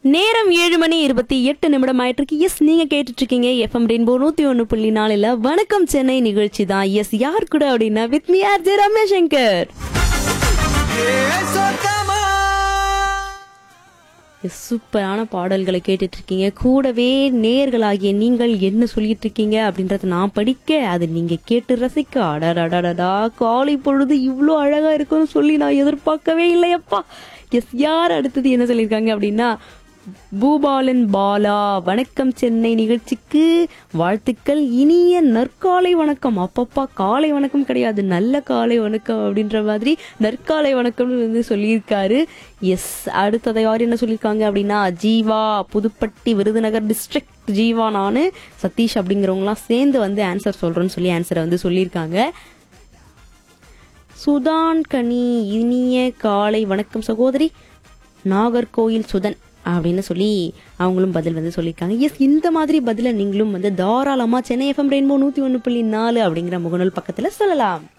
நேரம் ஏழு மணி இருபத்தி எட்டு நிமிடம் ஆயிட்டு இருக்கு எஸ் நீங்க கேட்டுட்டு இருக்கீங்க எஃப்எம் ரெயின்போ நூத்தி ஒண்ணு புள்ளி நாலுல வணக்கம் சென்னை நிகழ்ச்சி தான் எஸ் யார் கூட அப்படின்னா with me R J Ramesh Shankar yes, சூப்பரான பாடல்களை கேட்டுட்டு இருக்கீங்க கூடவே நேர்களாகிய நீங்கள் என்ன சொல்லிட்டு இருக்கீங்க அப்படின்றத நான் படிக்க அது நீங்க கேட்டு ரசிக்க அடடடடா காலை பொழுது இவ்வளோ அழகா இருக்கும்னு சொல்லி நான் எதிர்பார்க்கவே இல்லையப்பா எஸ் யார் அடுத்தது என்ன சொல்லியிருக்காங்க அப்படின்னா பூபாலன் பாலா வணக்கம் சென்னை நிகழ்ச்சிக்கு வாழ்த்துக்கள் இனிய நற்காலை வணக்கம் அப்பப்பா காலை வணக்கம் கிடையாது நல்ல காலை வணக்கம் அப்படின்ற மாதிரி நற்காலை வணக்கம்னு வந்து சொல்லியிருக்காரு எஸ் அடுத்ததை யார் என்ன சொல்லியிருக்காங்க அப்படின்னா ஜீவா புதுப்பட்டி விருதுநகர் டிஸ்ட்ரிக்ட் ஜீவா நானு சதீஷ் அப்படிங்கிறவங்களாம் சேர்ந்து வந்து ஆன்சர் சொல்றேன்னு சொல்லி ஆன்சரை வந்து சொல்லியிருக்காங்க சுதான் கனி இனிய காலை வணக்கம் சகோதரி நாகர்கோயில் சுதன் அப்படின்னு சொல்லி அவங்களும் பதில் வந்து சொல்லியிருக்காங்க எஸ் இந்த மாதிரி பதிலை நீங்களும் வந்து தாராளமாக சென்னை எஃப்எம் ரெயின்போ நூற்றி ஒன்று புள்ளி நாலு அப்படிங்கிற முகநூல் பக்கத்தில் சொல்லலாம்